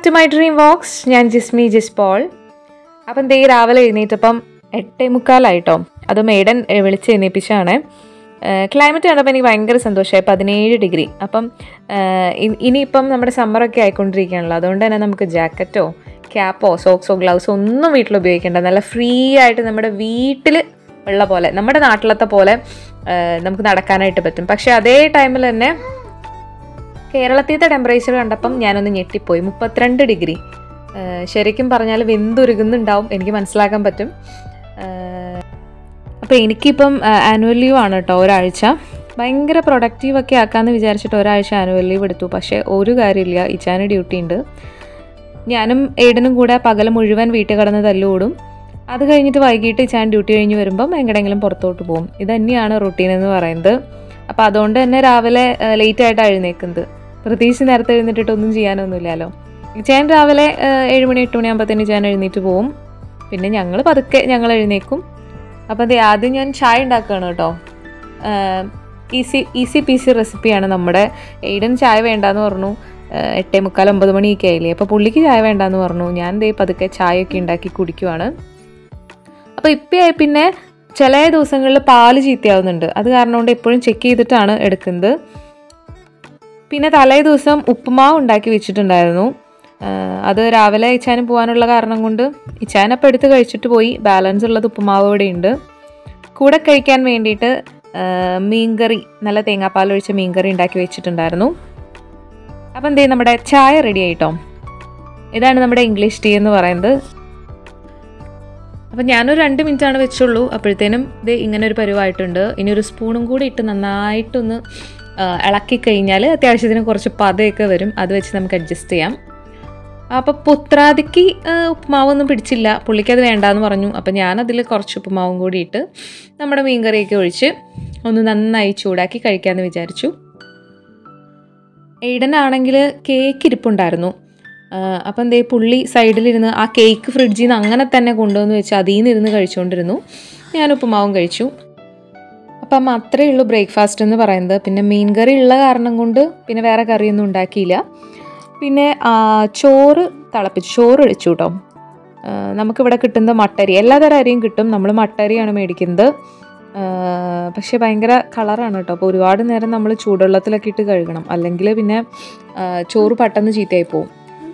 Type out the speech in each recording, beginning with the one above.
To my dream Woakes ഞാൻ ജിസ്മി ജിസ് Paul അപ്പം ദേ രാവിലെ എഴുന്നേറ്റപ്പം എട്ടേ മുക്കാലായിട്ടോ അത് മേഡൻ ഏഹ്, വിളിച്ച് എഴുന്നേപ്പിച്ചാണ് ക്ലൈമറ്റ് കണ്ടപ്പോൾ എനിക്ക് ഭയങ്കര സന്തോഷമായി പതിനേഴ് ഡിഗ്രി അപ്പം ഏഹ്, ഇ- ഇനിയിപ്പം നമ്മുടെ സമ്മറൊക്കെ ആയിക്കൊണ്ടിരിക്കുകയാണല്ലോ അതുകൊണ്ട് തന്നെ നമുക്ക് ജാക്കറ്റോ ക്യാപ്പോ സോക്സോ ഗ്ലൗസോ ഒന്നും വീട്ടിൽ ഉപയോഗിക്കേണ്ട നല്ല ഫ്രീ ആയിട്ട് നമ്മുടെ വീട്ടിൽ ഉള്ള പോലെ നമ്മുടെ നാട്ടിലത്തെ പോലെ ഏഹ്, നമുക്ക് നടക്കാനായിട്ട് പറ്റും പക്ഷേ അതേ ടൈമിൽ തന്നെ കേരളത്തിലത്തെ ടെമ്പറേച്ചർ കണ്ടപ്പം ഞാനൊന്ന് ഞെട്ടിപ്പോയി മുപ്പത്തിരണ്ട് ഡിഗ്രി ഏഹ് ശരിക്കും പറഞ്ഞാൽ വെന്തുരുകുന്നുണ്ടാവും എനിക്ക് മനസ്സിലാക്കാൻ പറ്റും അപ്പോൾ എനിക്കിപ്പം ആനുവൽ ലീവ് ആണ് കേട്ടോ ഒരാഴ്ച ഭയങ്കര പ്രൊഡക്റ്റീവ് ഒക്കെ ആക്കാമെന്ന് വിചാരിച്ചിട്ട് ഒരാഴ്ച ആനുവൽ ലീവ് എടുത്തു പക്ഷേ ഒരു കാര്യമില്ല ഇച്ചാന് ഡ്യൂട്ടി ഉണ്ട് ഞാനും ഏടനും കൂടെ പകൽ മുഴുവൻ വീട്ടിൽ കിടന്ന് തല്ലുകൂടും അത് കഴിഞ്ഞിട്ട് വൈകിട്ട് ഇച്ചാൻ ഡ്യൂട്ടി കഴിഞ്ഞ് വരുമ്പം എങ്ങടെയെങ്കിലും പുറത്തോട്ട് പോകും ഇത് തന്നെയാണ് റുട്ടീൻ എന്ന് പറയുന്നത് അപ്പോൾ അതുകൊണ്ട് തന്നെ രാവിലെ ലേറ്റ് ആയിട്ടാണ് എഴുന്നേക്കുന്നത് പ്രത്യേകിച്ച് നേരത്തെ എഴുന്നേറ്റിട്ട് ഒന്നും ചെയ്യാനൊന്നുമില്ലല്ലോ ഇച്ചാൻ രാവിലെ ഏഹ്, ഏഴ് മണി എട്ട് മണിയാകുമ്പോഴത്തേന് ഇച്ചാൻ എഴുന്നേറ്റ് പോവും പിന്നെ ഞങ്ങൾ പതുക്കെ ഞങ്ങൾ എഴുന്നേക്കും അപ്പോൾ അതെ ആദ്യം ഞാൻ ചായ ഉണ്ടാക്കുകയാണ് കേട്ടോ ഈസി ഈസി പീസി റെസിപ്പിയാണ് നമ്മുടെ എയ്ഡൻ ചായ വേണ്ടാന്ന് പറഞ്ഞു ഏഹ്, എട്ടേ മുക്കാൽ ഒമ്പത് മണിയൊക്കെ ആയില്ലേ അപ്പോൾ പുള്ളിക്ക് ചായ വേണ്ടാന്ന് പറഞ്ഞു ഞാൻ ദേ പതുക്കെ ചായയൊക്കെ ഉണ്ടാക്കി കുടിക്കുവാണ് അപ്പോൾ ഇപ്പം പിന്നെ ചില ദിവസങ്ങളിൽ പാല് ചീത്തയാവുന്നുണ്ട് അത് കാരണം കൊണ്ട് എപ്പോഴും ചെക്ക് ചെയ്തിട്ടാണ് എടുക്കുന്നത് പിന്നെ തലേ ദിവസം ഉപ്പുമാവ് ഉണ്ടാക്കി വെച്ചിട്ടുണ്ടായിരുന്നു ആഹ് അത് രാവിലെ ഇച്ചാന് പോകാനുള്ള കാരണം കൊണ്ട് ഇച്ചാനപ്പം എടുത്ത് കഴിച്ചിട്ട് പോയി ബാലൻസ് ഉള്ളത് ഉപ്പുമാവ് ഇവിടെ ഉണ്ട് കൂടെ കഴിക്കാൻ വേണ്ടിയിട്ട് ആഹ് മീൻകറി നല്ല തേങ്ങാപ്പാൽ ഒഴിച്ച മീൻകറി ഉണ്ടാക്കി വെച്ചിട്ടുണ്ടായിരുന്നു അപ്പം എന്തേ നമ്മുടെ ചായ റെഡി ആയിട്ടോ ഇതാണ് നമ്മുടെ ഇംഗ്ലീഷ് ടീ എന്ന് പറയുന്നത് അപ്പം ഞാനൊരു രണ്ട് മിനിറ്റാണ് വെച്ചുള്ളൂ അപ്പോഴത്തേനും ഇത് ഇങ്ങനെ ഒരു പരുവായിട്ടുണ്ട് ഇനി ഒരു സ്പൂണും കൂടി ഇട്ട് നന്നായിട്ടൊന്ന് ആ, ഇളക്കി കഴിഞ്ഞാൽ അത്യാവശ്യത്തിന് കുറച്ച് പതയൊക്കെ വരും അത് വെച്ച് നമുക്ക് അഡ്ജസ്റ്റ് ചെയ്യാം അപ്പോൾ പുത്രാദിക്ക് ആ, ഉപ്പുമാവൊന്നും പിടിച്ചില്ല പുള്ളിക്ക് അത് വേണ്ടാന്ന് പറഞ്ഞു അപ്പോൾ ഞാനതിൽ കുറച്ച് ഉപ്പുമാവും കൂടി ഇട്ട് നമ്മുടെ മീൻകറിയൊക്കെ ഒഴിച്ച് ഒന്ന് നന്നായി ചൂടാക്കി കഴിക്കാമെന്ന് വിചാരിച്ചു എയ്ഡനാണെങ്കിൽ കേക്ക് ഇരിപ്പുണ്ടായിരുന്നു ആഹ് അപ്പം എന്തേ പുള്ളി സൈഡിലിരുന്ന് ആ കേക്ക് ഫ്രിഡ്ജിൽ നിന്ന് അങ്ങനെ തന്നെ കൊണ്ടുവന്ന് വെച്ച് അതിൽ നിന്ന് ഇരുന്ന് കഴിച്ചുകൊണ്ടിരുന്നു ഞാൻ ഉപ്പുമാവും കഴിച്ചു അപ്പം അത്രയേ ഉള്ളൂ ബ്രേക്ക്ഫാസ്റ്റ് എന്ന് പറയുന്നത് പിന്നെ മീൻ കറി ഉള്ള കാരണം കൊണ്ട് പിന്നെ വേറെ കറിയൊന്നും ഉണ്ടാക്കിയില്ല പിന്നെ ആ, ചോറ് തിളപ്പിച്ചു ചോറ് ഒഴിച്ചു കേട്ടോ ആ, നമുക്കിവിടെ കിട്ടുന്നത് മട്ടരി എല്ലാതരം അരിയും കിട്ടും നമ്മൾ മട്ടരിയാണ് മേടിക്കുന്നത് ആ, പക്ഷേ ഭയങ്കര കളറാണ് കേട്ടോ അപ്പോൾ ഒരുപാട് നേരം നമ്മൾ ചൂടുവെള്ളത്തിലൊക്കെ ഇട്ട് കഴുകണം അല്ലെങ്കിൽ പിന്നെ ആ, ചോറ് പെട്ടെന്ന് ചീത്തയായി പോകും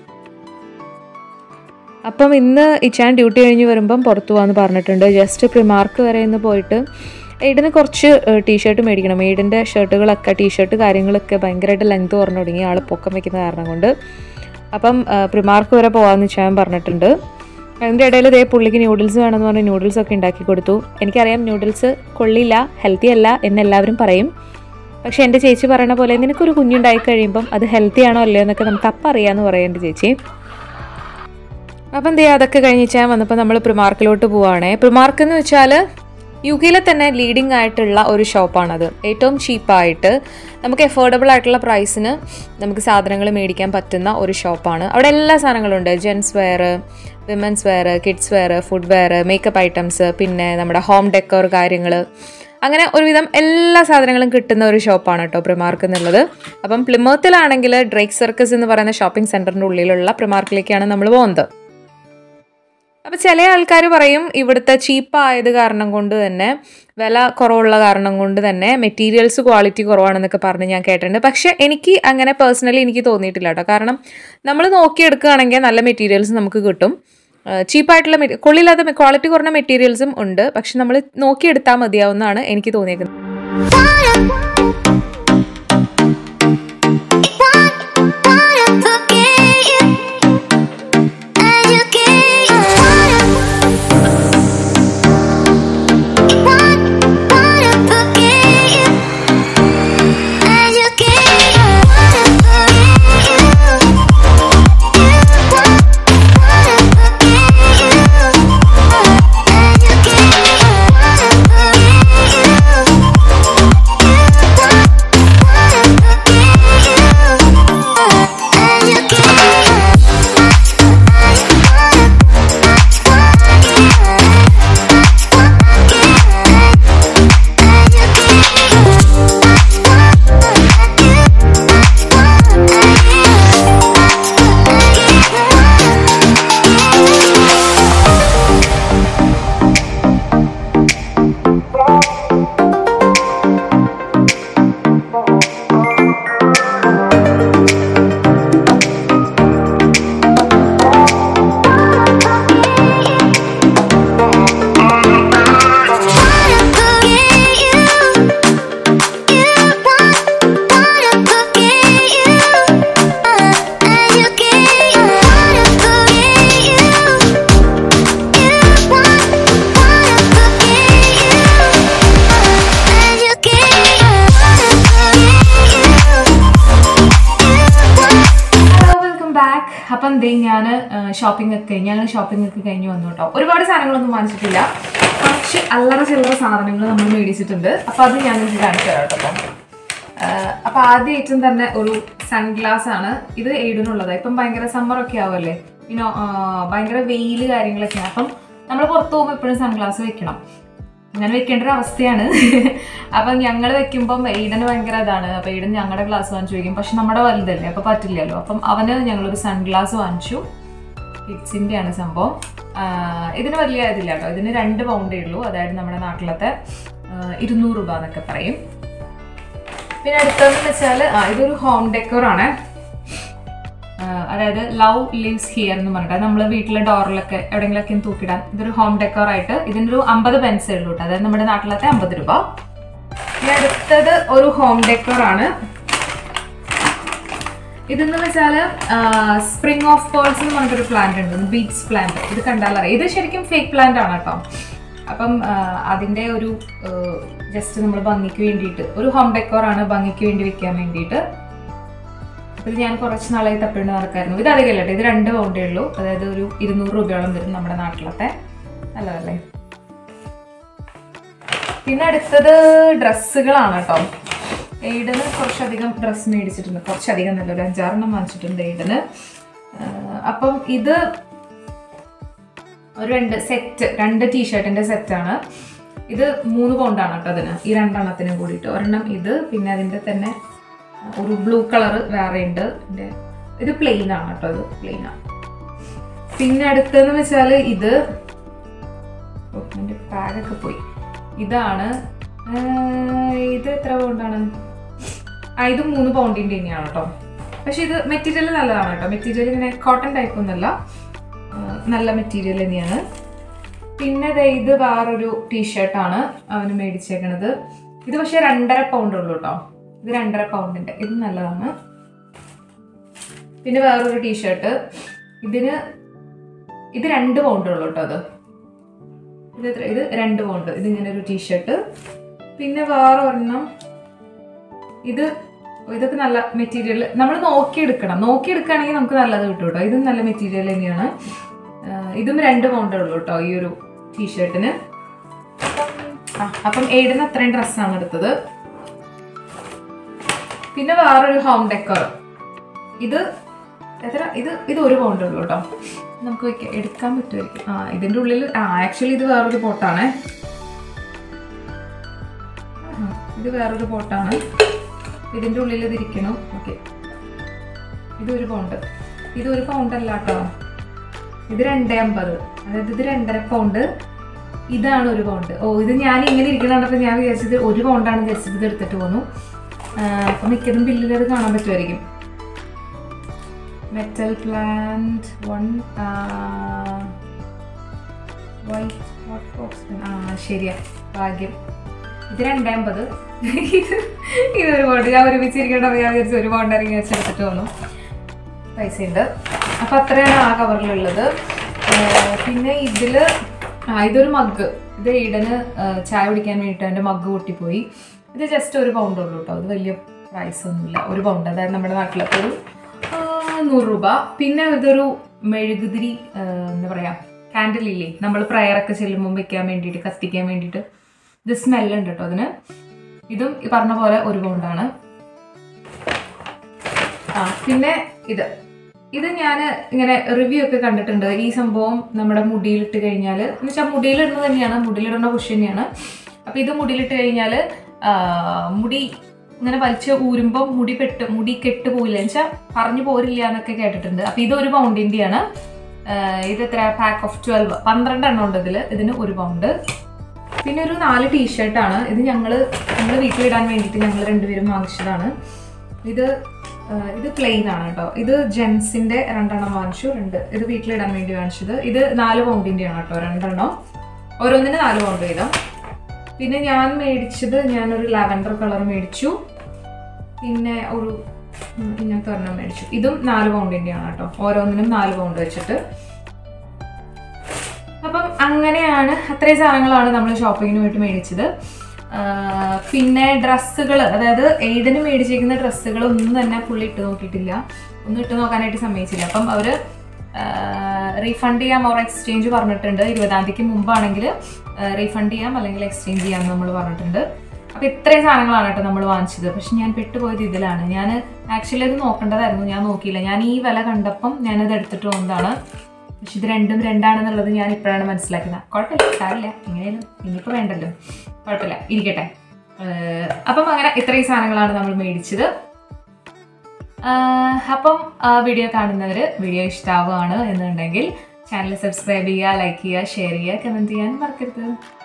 അപ്പം ഇന്ന് ഇച്ചാൻ ഡ്യൂട്ടി കഴിഞ്ഞ് വരുമ്പം പുറത്തു പോകാമെന്ന് പറഞ്ഞിട്ടുണ്ട് ജസ്റ്റ് പ്രിമാർക്ക് വരെ ഇന്ന് പോയിട്ട് എയ്ഡിന് കുറച്ച് ടീഷർട്ട് മേടിക്കണം എയ്ഡിൻ്റെ ഷർട്ടുകളൊക്കെ ടീഷർട്ട് കാര്യങ്ങളൊക്കെ ഭയങ്കരമായിട്ട് ലെങ്ത് കുറഞ്ഞു തുടങ്ങി ആൾ പൊക്കം വെക്കുന്ന കാരണം കൊണ്ട് അപ്പം പ്രിമാർക്ക് വരെ പോകാമെന്ന് ഇച്ചാൻ പറഞ്ഞിട്ടുണ്ട് അതിൻ്റെ ഇടയിൽ ഇതേ പുള്ളിക്ക് ന്യൂഡിൽസ് വേണമെന്ന് പറഞ്ഞ് ന്യൂഡിൽസ് ഒക്കെ ഉണ്ടാക്കി കൊടുത്തു എനിക്കറിയാം ന്യൂഡിൽസ് കൊള്ളില്ല ഹെൽത്തി അല്ല എന്ന് എല്ലാവരും പറയും പക്ഷെ എൻ്റെ ചേച്ചി പറയുന്ന പോലെ നിനക്കൊരു കുഞ്ഞുണ്ടായി കഴിയുമ്പം അത് ഹെൽത്തി ആണോ അല്ലയോ എന്നൊക്കെ നമുക്ക് അപ്പം അറിയാമെന്ന് പറയും എൻ്റെ ചേച്ചി അപ്പം എന്ത് ചെയ്യുക അതൊക്കെ കഴിഞ്ഞാൽ വന്നപ്പോൾ നമ്മൾ പ്രിമാർക്കിലോട്ട് പോവുകയാണേ പ്രിമാർക്ക് എന്ന് വെച്ചാൽ യു കെയിലെ തന്നെ ലീഡിംഗ് ആയിട്ടുള്ള ഒരു ഷോപ്പാണത് ഏറ്റവും ചീപ്പായിട്ട് നമുക്ക് എഫോർഡബിൾ ആയിട്ടുള്ള പ്രൈസിന് നമുക്ക് സാധനങ്ങൾ മേടിക്കാൻ പറ്റുന്ന ഒരു ഷോപ്പാണ് അവിടെ എല്ലാ സാധനങ്ങളും ഉണ്ട് gents wear womens wear kids wear food wear makeup items പിന്നെ നമ്മുടെ ഹോം ഡെക്കോർ കാര്യങ്ങൾ അങ്ങനെ ഒരുവിധം എല്ലാ സാധനങ്ങളും കിട്ടുന്ന ഒരു ഷോപ്പാണ് കേട്ടോ പ്രിമാർക്ക് എന്നുള്ളത് അപ്പം പ്ലിമോത്തിലാണെങ്കിൽ ഡ്രേക്ക് സർക്കസ് എന്ന് പറയുന്ന ഷോപ്പിംഗ് സെൻറ്ററിൻ്റെ ഉള്ളിലുള്ള പ്രിമാർക്കിലേക്കാണ് നമ്മൾ പോകുന്നത് അപ്പോൾ ചില ആൾക്കാർ പറയും ഇവിടുത്തെ ചീപ്പായത് കാരണം കൊണ്ട് തന്നെ വില കുറവുള്ള കാരണം കൊണ്ട് തന്നെ മെറ്റീരിയൽസ് ക്വാളിറ്റി കുറവാണെന്നൊക്കെ പറഞ്ഞ് ഞാൻ കേട്ടിട്ടുണ്ട് പക്ഷെ എനിക്ക് അങ്ങനെ പേഴ്സണലി എനിക്ക് തോന്നിയിട്ടില്ല കേട്ടോ കാരണം നമ്മൾ നോക്കിയെടുക്കുകയാണെങ്കിൽ നല്ല മെറ്റീരിയൽസ് നമുക്ക് കിട്ടും ചീപ്പായിട്ടുള്ള മെറ്റീരിയൽ കൊള്ളില്ലാത്ത ക്വാളിറ്റി കുറഞ്ഞ മെറ്റീരിയൽസും ഉണ്ട് പക്ഷെ നമ്മൾ നോക്കിയെടുത്താൽ മതിയാവുന്നതാണ് എനിക്ക് തോന്നിയേക്കുന്നത് Yeah. എന്തേ ഞാൻ ഷോപ്പിംഗ് ഒക്കെ കഴിഞ്ഞ് ഞങ്ങൾ ഷോപ്പിംഗ് ഒക്കെ കഴിഞ്ഞ് വന്നു കേട്ടോ ഒരുപാട് സാധനങ്ങളൊന്നും വാങ്ങിച്ചിട്ടില്ല കുറച്ച് അല്ലറ ചില്ലറ സാധനങ്ങൾ നമ്മൾ മേടിച്ചിട്ടുണ്ട് അപ്പൊ അത് ഞാൻ നിങ്ങൾക്ക് കാണിച്ചു തരാം കേട്ടോ അപ്പം. ആഹ് അപ്പൊ ആദ്യമായിട്ടും തന്നെ ഒരു സൺഗ്ലാസ് ആണ് ഇത് എയ്ഡിനുള്ളത് ഇപ്പം ഭയങ്കര സമ്മർ ഒക്കെ ആവുമല്ലേ ഇനോ ഭയങ്കര വെയില് കാര്യങ്ങളൊക്കെയാണ് അപ്പം നമ്മൾ പുറത്ത് പോകുമ്പോൾ എപ്പോഴും സൺഗ്ലാസ് വെക്കണം അങ്ങനെ വെക്കേണ്ട ഒരു അവസ്ഥയാണ് അപ്പം ഞങ്ങൾ വെക്കുമ്പം എയ്ഡന് ഭയങ്കര ഇതാണ് അപ്പൊ എയ്ഡൻ ഞങ്ങളുടെ ഗ്ലാസ് വാങ്ങിച്ചു വയ്ക്കും പക്ഷെ നമ്മുടെ വലുതല്ലേ അപ്പൊ പറ്റില്ലല്ലോ അപ്പം അവന് ഞങ്ങളൊരു സൺഗ്ലാസ് വാങ്ങിച്ചു കിഡ്സിന്റെ ആണ് സംഭവം ആഹ് ഇതിന് വലിയ ഇതില്ല കേട്ടോ ഇതിന് രണ്ട് പൗണ്ടേ ഉള്ളൂ അതായത് നമ്മുടെ നാട്ടിലത്തെ ആഹ് ഇരുന്നൂറ് രൂപ എന്നൊക്കെ പറയും പിന്നെ അടുത്തതെന്ന് വെച്ചാൽ ഇതൊരു ഹോം ഡെക്കോർ ആണ് ആഹ് അതായത് ലവ് ലിവ്സ് ഹിയർ എന്ന് പറഞ്ഞിട്ട് നമ്മൾ വീട്ടിലെ ഡോറിലൊക്കെ എവിടെയെങ്കിലൊക്കെ തൂക്കിടാൻ ഇതൊരു ഹോം ഡെക്കോർ ആയിട്ട് ഇതിൻ്റെ ഒരു അമ്പത് പെൻസേ ഉള്ളൂ കേട്ടോ അതായത് നമ്മുടെ നാട്ടിലത്തെ അമ്പത് രൂപ ഇനി അടുത്തത് ഒരു ഹോം ഡെക്കോർ ആണ് ഇതെന്ന് വെച്ചാൽ സ്പ്രിംഗ് ഓഫ് പേൾസ് എന്ന് പറഞ്ഞിട്ടൊരു പ്ലാന്റ് ഉണ്ട് ബീറ്റ്സ് പ്ലാന്റ് ഇത് കണ്ടാലറിയാം ഇത് ശരിക്കും ഫേക്ക് പ്ലാന്റ് ആണ് കേട്ടോ അപ്പം ആ, അതിന്റെ ഒരു ജസ്റ്റ് നമ്മൾ ഭംഗിക്ക് വേണ്ടിയിട്ട് ഒരു ഹോം ഡെക്കോർ ആണ് ഭംഗിക്ക് വേണ്ടി വെക്കാൻ വേണ്ടിയിട്ട് അപ്പൊ ഇത് ഞാൻ കുറച്ച് നാളായി തപ്പിണ്ട് നടക്കായിരുന്നു ഇത് അധികം കേട്ടോ ഇത് രണ്ട് പൗണ്ടേ ഉള്ളൂ അതായത് ഒരു ഇരുന്നൂറ് രൂപയോളം വരും നമ്മുടെ നാട്ടിലത്തെ നല്ലതല്ലേ പിന്നെ അടുത്തത് ഡ്രസ്സുകളാണ് കേട്ടോ എയ്ഡന് കുറച്ചധികം ഡ്രസ്സ് മേടിച്ചിട്ടുണ്ട് കുറച്ചധികം നല്ല ഒരു അഞ്ചാറെണ്ണം വാങ്ങിച്ചിട്ടുണ്ട് എയ്ഡന് ആഹ് അപ്പം ഇത് ഒരു രണ്ട് സെറ്റ് രണ്ട് ടീഷർട്ടിന്റെ സെറ്റാണ് ഇത് മൂന്ന് പൗണ്ടാണ് കേട്ടോ അതിന് ഈ രണ്ടെണ്ണത്തിനും കൂടിയിട്ട് ഒരെണ്ണം ഇത് പിന്നെ അതിന്റെ തന്നെ ഒരു ബ്ലൂ കളർ വേറെ ഉണ്ട് ഇതിന്റെ ഇത് പ്ലെയിൻ ആണ് കേട്ടോ ഇത് പ്ലെയിൻ ആണ് പിന്നെ അടുത്തെന്ന് വെച്ചാല് ഇത് ഓ, എന്റെ ബാഗൊക്കെ പോയി ഇതാണ് ആഹ് ഇത് എത്ര പൗണ്ടാണ് ആ ഇത് മൂന്ന് പൗണ്ടിന്റെ തന്നെയാണ് കേട്ടോ പക്ഷെ ഇത് മെറ്റീരിയൽ നല്ലതാണ് കേട്ടോ മെറ്റീരിയൽ ഇങ്ങനെ കോട്ടൺ ടൈപ്പ് ഒന്നല്ല ആഹ് നല്ല മെറ്റീരിയൽ തന്നെയാണ് പിന്നെ ദേ ഇത് വേറൊരു ടീഷർട്ടാണ് അവന് മേടിച്ചേക്കണത് ഇത് പക്ഷെ രണ്ടര പൗണ്ട് ഉള്ളൂ കേട്ടോ ഇത് രണ്ടര പൗണ്ടിന്റെ ഇത് നല്ലതാണ് പിന്നെ വേറൊരു ടീഷർട്ട് ഇതിന് ഇത് രണ്ട് പൗണ്ട് ഉള്ളൂ കേട്ടോ അത് ഇത് എത്ര ഇത് രണ്ട് പൗണ്ട് ഇത് ഇങ്ങനെ ഒരു ടീഷർട്ട് പിന്നെ വേറെ ഒരെണ്ണം ഇത് ഇതൊക്കെ നല്ല മെറ്റീരിയൽ നമ്മൾ നോക്കിയെടുക്കണം നോക്കിയെടുക്കുകയാണെങ്കിൽ നമുക്ക് നല്ലത് കിട്ടും കേട്ടോ ഇതും നല്ല മെറ്റീരിയൽ തന്നെയാണ് ആഹ് ഇതും രണ്ട് പൗണ്ടേ ഉള്ളൂ കേട്ടോ ഈ ഒരു ടീഷർട്ടിന് ആ അപ്പം ഏഴിന് അത്രയും ഡ്രസ്സാണ് എടുത്തത് പിന്നെ വേറൊരു ഹോം ഡെക്കർ ഇത് എത്ര ഇത് ഇത് ഒരു പൗണ്ടേ ഉള്ളൂ കേട്ടോ നമുക്ക് വെക്കാം എടുക്കാൻ പറ്റുമായിരിക്കും ആ ഇതിൻ്റെ ഉള്ളിൽ ആ ആക്ച്വലി ഇത് വേറൊരു പോട്ടാണ് ഇത് വേറൊരു പോട്ടാണ് ഇതിൻ്റെ ഉള്ളിൽ ഇത് ഇരിക്കണം ഓക്കെ ഇതൊരു പൗണ്ട് ഇത് ഒരു പൗണ്ട് അല്ല കേട്ടോ ഇത് രണ്ടേ അമ്പത് അതായത് ഇത് രണ്ടര പൗണ്ട് ഇതാണ് ഒരു പൗണ്ട് ഓ ഇത് ഞാൻ ഇങ്ങനെ ഇരിക്കണപ്പോൾ ഞാൻ വിചാരിച്ചത് ഒരു പൗണ്ടാണ് വിചാരിച്ചത് ഇത് എടുത്തിട്ട് പോന്നു അപ്പം മിക്കതും ബില്ലിൽ അത് കാണാൻ പറ്റുമായിരിക്കും metal plant one white watt box ആ ശരിയാ ഭാഗ്യം ഇത് രണ്ടേ അമ്പത് ഇത് ഇതൊരു പൗണ്ട് ഞാൻ ഒരുമിച്ചിരിക്കേണ്ട ഞാൻ വിചാരിച്ചു ഒരു പൗണ്ട് ഇറങ്ങി വെച്ചെടുത്തിട്ട് വന്നു പൈസ ഉണ്ട് അപ്പം അത്രയാണ് ആ കവറിലുള്ളത് ഏർ പിന്നെ ഇതിൽ ആ ഇതൊരു മഗ് ഇത് ഈടന് ഏർ ചായ കുടിക്കാൻ വേണ്ടിയിട്ട് എൻ്റെ മഗ് പൊട്ടിപ്പോയി ഇത് ജസ്റ്റ് ഒരു പൗണ്ട് ഉള്ളൂ കേട്ടോ അത് വലിയ പ്രൈസ് ഒന്നുമില്ല ഒരു പൗണ്ട് അതായത് നമ്മുടെ നാട്ടിലൊക്കെ ഒരു ആ, നൂറ് രൂപ പിന്നെ ഇതൊരു മെഴുകുതിരി ഏർ എന്താ പറയുക കാൻഡിൽ ഇല്ലേ നമ്മൾ പ്രയറൊക്കെ ചെല്ലുമ്പോൾ വെക്കാൻ വേണ്ടിയിട്ട് കത്തിക്കാൻ വേണ്ടിയിട്ട് ഇത് സ്മെല്ലുണ്ട് കേട്ടോ അതിന് ഇതും ഈ പറഞ്ഞ പോലെ ഒരു പൗണ്ടാണ് ആ പിന്നെ ഇത് ഇത് ഞാൻ ഇങ്ങനെ റിവ്യൂ ഒക്കെ കണ്ടിട്ടുണ്ട് ഈ സംഭവം നമ്മുടെ മുടിയിലിട്ട് കഴിഞ്ഞാൽ എന്ന് വെച്ചാൽ മുടിയിലിടുന്നത് തന്നെയാണ് മുടിയിലിടുന്ന കുഷ് തന്നെയാണ് അപ്പം ഇത് മുടിയിലിട്ട് കഴിഞ്ഞാൽ മുടി ഇങ്ങനെ വലിച്ച് ഊരുമ്പോൾ മുടി പെട്ട് മുടി കെട്ട് പോയില്ല എന്ന് വെച്ചാൽ പറഞ്ഞു പോരില്ല എന്നൊക്കെ കേട്ടിട്ടുണ്ട് അപ്പം ഇത് ഒരു പൗണ്ടിൻ്റെയാണ് ഇത് എത്ര പാക്ക് ഓഫ് ട്വൽവ് പന്ത്രണ്ട് എണ്ണം ഉണ്ട് ഇതിൽ ഇതിന് ഒരു പൗണ്ട് പിന്നെ ഒരു നാല് ടീഷർട്ടാണ് ഇത് ഞങ്ങൾ ഞങ്ങൾ വീട്ടിലിടാൻ വേണ്ടിയിട്ട് ഞങ്ങൾ രണ്ടുപേരും വാങ്ങിച്ചതാണ് ഇത് ആ, ഇത് പ്ലെയിൻ ആണ് കേട്ടോ ഇത് ജെൻസിന്റെ രണ്ടെണ്ണം വാങ്ങിച്ചു രണ്ട് ഇത് വീട്ടിലിടാൻ വേണ്ടി വാങ്ങിച്ചത് ഇത് നാല് പൗണ്ടിന്റെ ആണ് കേട്ടോ രണ്ടെണ്ണം ഓരോന്നിന് നാല് പൗണ്ട് വീതം പിന്നെ ഞാൻ മേടിച്ചത് ഞാനൊരു ലാവൻഡർ കളർ മേടിച്ചു പിന്നെ ഒരു ഉം, ഇങ്ങനത്തെ ഒരെണ്ണം മേടിച്ചു ഇതും നാല് പൗണ്ടിന്റെ ആണ് കേട്ടോ ഓരോന്നിനും നാല് പൗണ്ട് വെച്ചിട്ട് അപ്പം അങ്ങനെയാണ് അത്രയും സാധനങ്ങളാണ് നമ്മൾ ഷോപ്പിങ്ങിന് പോയിട്ട് മേടിച്ചത് ആ, പിന്നെ ഡ്രസ്സുകൾ അതായത് എയ്ഡിന് മേടിച്ചിരിക്കുന്ന ഡ്രസ്സുകൾ ഒന്നും തന്നെ പുള്ളി ഇട്ട് നോക്കിയിട്ടില്ല ഒന്നും ഇട്ട് നോക്കാനായിട്ട് സമ്മതിച്ചില്ല അപ്പം അവർ റീഫണ്ട് ചെയ്യാം ഓർ എക്സ്ചേഞ്ച് പറഞ്ഞിട്ടുണ്ട് ഇരുപതാം തീയതിക്ക് മുമ്പാണെങ്കിൽ റീഫണ്ട് ചെയ്യാം അല്ലെങ്കിൽ എക്സ്ചേഞ്ച് ചെയ്യാം എന്ന് നമ്മൾ പറഞ്ഞിട്ടുണ്ട് അപ്പോൾ ഇത്രയും സാധനങ്ങളാണ് കേട്ടോ നമ്മൾ വാങ്ങിച്ചത് പക്ഷെ ഞാൻ പെട്ടുപോയത് ഇതിലാണ് ഞാൻ ആക്ച്വലി അത് നോക്കേണ്ടതായിരുന്നു ഞാൻ നോക്കിയില്ല ഞാൻ ഈ വില കണ്ടപ്പം ഞാനത് എടുത്തിട്ട് വന്നതാണ് പക്ഷെ ഇത് രണ്ടും രണ്ടാണെന്നുള്ളത് ഞാൻ ഇപ്പോഴാണ് മനസ്സിലാക്കുന്നത് കുഴപ്പമില്ല സാരില്ല എങ്ങനെയാലും ഇനിയിപ്പോൾ വേണ്ടല്ലോ കുഴപ്പമില്ല ഇരിക്കട്ടെ ഏഹ് അപ്പം അങ്ങനെ ഇത്രയും സാധനങ്ങളാണ് നമ്മൾ മേടിച്ചത് ആഹ് അപ്പം വീഡിയോ കാണുന്നവർ വീഡിയോ ഇഷ്ടമാവുകയാണ് എന്നുണ്ടെങ്കിൽ ചാനൽ സബ്സ്ക്രൈബ് ചെയ്യുക ലൈക്ക് ചെയ്യുക ഷെയർ ചെയ്യുക കമൻറ്റ് ചെയ്യാൻ മറക്കരുത്